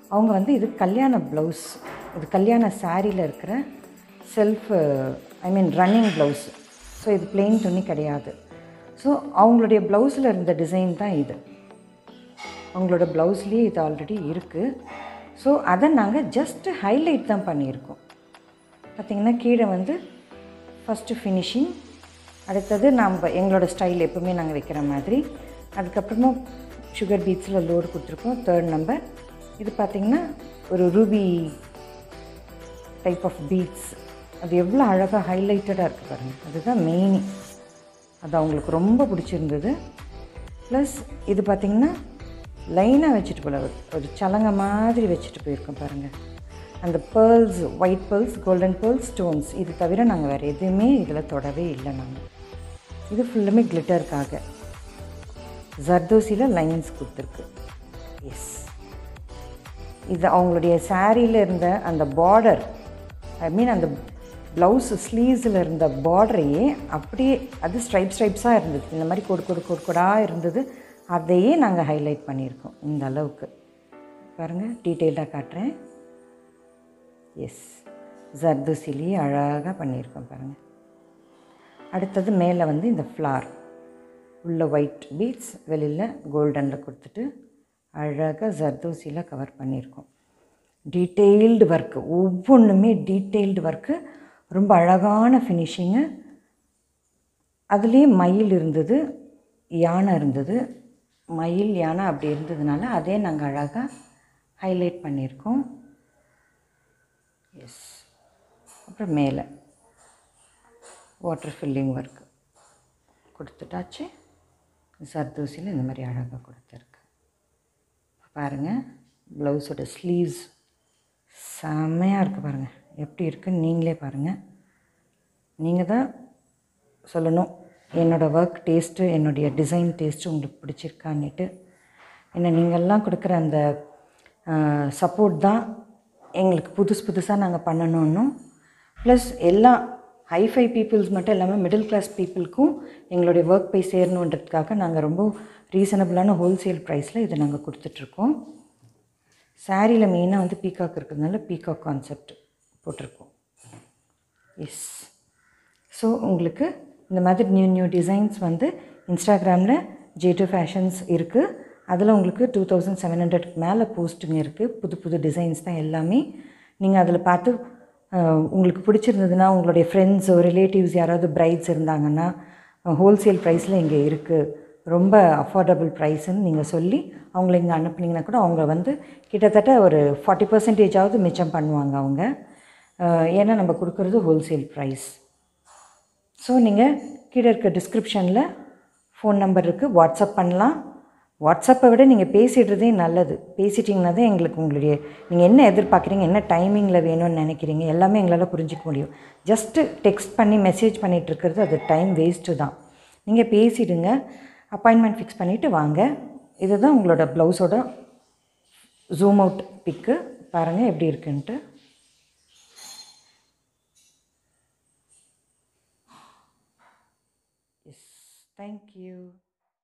அவங்க வந்து இது கல்யாண ப்ளவுஸ் இது கல்யாண சாரியில் இருக்கிற self I mean running blouse so இது plain துணி கிடையாது ஸோ அவங்களுடைய ப்ளவுஸில் இருந்த டிசைன் தான் இது அவங்களோட ப்ளவுஸ்லேயே இது ஆல்ரெடி இருக்குது ஸோ அதை நாங்கள் ஜஸ்ட்டு ஹைலைட் தான் பண்ணியிருக்கோம் பார்த்திங்கன்னா கீழே வந்து ஃபஸ்ட்டு ஃபினிஷிங் அடுத்தது நம்ம எங்களோட ஸ்டைல் எப்பவுமே நாங்கள் வைக்கிற மாதிரி அதுக்கப்புறமா சுகர் பீட்ஸில் லோடு கொடுத்துருக்கோம் தேர்ட் நம்பர் இது பார்த்திங்கன்னா ஒரு ரூபி டைப் ஆஃப் பீட்ஸ் அது எவ்வளோ அழகாக ஹைலைட்டடாக இருக்குது பாருங்கள் அதுதான் மெயின் அது அவங்களுக்கு ரொம்ப பிடிச்சிருந்தது ப்ளஸ் இது பார்த்திங்கன்னா லைனாக வச்சுட்டு போல ஒரு- ஒரு சலங்கை மாதிரி வச்சுட்டு போயிருக்கோம் பாருங்கள் அந்த pearls white pearls golden pearls stones இது தவிர நாங்கள் வேறு எதுவுமே இதில் தொடவே இல்லை நாங்கள் இது ஃபுல்லுமே கிளிட்டருக்காக ஜர்தோசியில் லைன்ஸ் கொடுத்துருக்கு எஸ் இது அவங்களுடைய சாரியில் இருந்த அந்த பார்டர் ஐ மீன் அந்த ப்ளவுஸ் ஸ்லீவ்ஸில் இருந்த பார்டரையே அப்படியே அது ஸ்ட்ரைப் ஸ்ட்ரைப்ஸாக இருந்தது இந்த மாதிரி கொடு கொடு கொடு கொடாக இருந்தது அதையே நாங்கள் ஹைலைட் பண்ணியிருக்கோம் இந்த அளவுக்கு பாருங்கள் டீட்டெயில்டாக காட்டுறேன் எஸ் ஜர்தோசிலேயே அழகாக பண்ணியிருக்கோம் பாருங்கள் அடுத்தது மேலே வந்து இந்த ஃப்ளார் உள்ள ஒயிட் பீட்ஸ் வெளியில் கோல்டனில் கொடுத்துட்டு அழகாக ஜர்தோசியில் கவர் பண்ணியிருக்கோம் டீட்டெயில்டு ஒர்க்கு ஒவ்வொன்றுமே டீட்டெயில்டு ஒர்க்கு ரொம்ப அழகான ஃபினிஷிங்கு அதுலேயே மயில் இருந்தது யானை இருந்தது மயில் யானை அப்படி இருந்ததுனால அதே நாங்கள் அழகாக ஹைலைட் பண்ணியிருக்கோம் எஸ் அப்புறம் மேலே வாட்டர் ஃபில்லிங் ஒர்க் கொடுத்துட்டாச்சு சர்தூசியில் இந்த மாதிரி அழகாக கொடுத்துருக்கு பாருங்கள் ப்ளவுஸோட ஸ்லீவ்ஸ் செம்மையாக இருக்குது பாருங்கள் எப்படி இருக்குன்னு நீங்களே பாருங்கள் நீங்கள் தான் சொல்லணும் என்னோடய ஒர்க் டேஸ்ட்டு என்னுடைய டிசைன் டேஸ்ட்டு உங்களுக்கு பிடிச்சிருக்கான்னுட்டு என்ன நீங்கள்லாம் கொடுக்குற அந்த சப்போர்ட் தான் எங்களுக்கு புதுசு புதுசாக நாங்கள் பண்ணணுன்னும் ப்ளஸ் எல்லா ஹைஃபை பீப்புள்ஸ் மட்டும் இல்லாமல் மிடில் கிளாஸ் பீப்புளுக்கும் எங்களுடைய ஒர்க் போய் சேரணுன்றதுக்காக நாங்கள் ரொம்ப ரீசனபிளான ஹோல்சேல் ப்ரைஸில் இதை நாங்கள் கொடுத்துட்ருக்கோம் சாரியில் மெயினாக வந்து பீகாக் இருக்கிறதுனால பீகாக் கான்செப்ட் போட்டிருக்கோம் எஸ் ஸோ உங்களுக்கு இந்த மாதிரி நியூ நியூ டிசைன்ஸ் வந்து இன்ஸ்டாகிராமில் ஜே டூ ஃபேஷன்ஸ் இருக்குது அதில் உங்களுக்கு டூ தௌசண்ட் செவன் ஹண்ட்ரட்க்கு மேலே போஸ்ட்டுங்க இருக்குது புது புது டிசைன்ஸ் தான் எல்லாமே நீங்கள் அதில் பார்த்து அஹ், உங்களுக்கு பிடிச்சிருந்ததுன்னா உங்களுடைய ஃப்ரெண்ட்ஸோ ரிலேட்டிவ்ஸ் யாராவது பிரைட்ஸ் இருந்தாங்கன்னா ஹோல்சேல் ப்ரைஸில் இங்கே இருக்குது ரொம்ப அஃபோர்டபுள் ப்ரைஸ்ன்னு நீங்கள் சொல்லி அவங்கள இங்கே அனுப்புனீங்கன்னா கூட அவங்க வந்து கிட்டத்தட்ட ஒரு ஃபார்ட்டி பர்சன்டேஜாவது மிச்சம் பண்ணுவாங்க அவங்க அஹ், ஏன்னா நம்ம கொடுக்குறது ஹோல்சேல் ப்ரைஸ் ஸோ நீங்கள் கீழே இருக்க டிஸ்கிரிப்ஷனில் ஃபோன் நம்பர் இருக்குது வாட்ஸ்அப் பண்ணலாம் வாட்ஸ்அப்பை விட நீங்கள் பேசிடுறதே நல்லது பேசிட்டிங்கன்னா தான் எங்களுக்கு உங்களுடைய நீங்கள் என்ன எதிர்பார்க்குறீங்க என்ன டைமிங்கில் வேணும்னு நினைக்கிறீங்க எல்லாமே எங்களால் புரிஞ்சிக்க முடியும் ஜஸ்ட்டு டெக்ஸ்ட் பண்ணி மெசேஜ் பண்ணிகிட்டு இருக்கிறது அது டைம் வேஸ்ட்டு தான் நீங்கள் பேசிடுங்க அப்பாயின்மெண்ட் ஃபிக்ஸ் பண்ணிவிட்டு வாங்க இதுதான் உங்களோட ப்ளவுஸோட ஜூம் அவுட் பிக்கு பாருங்கள் எப்படி இருக்குன்ட்டு எஸ் தேங்க்யூ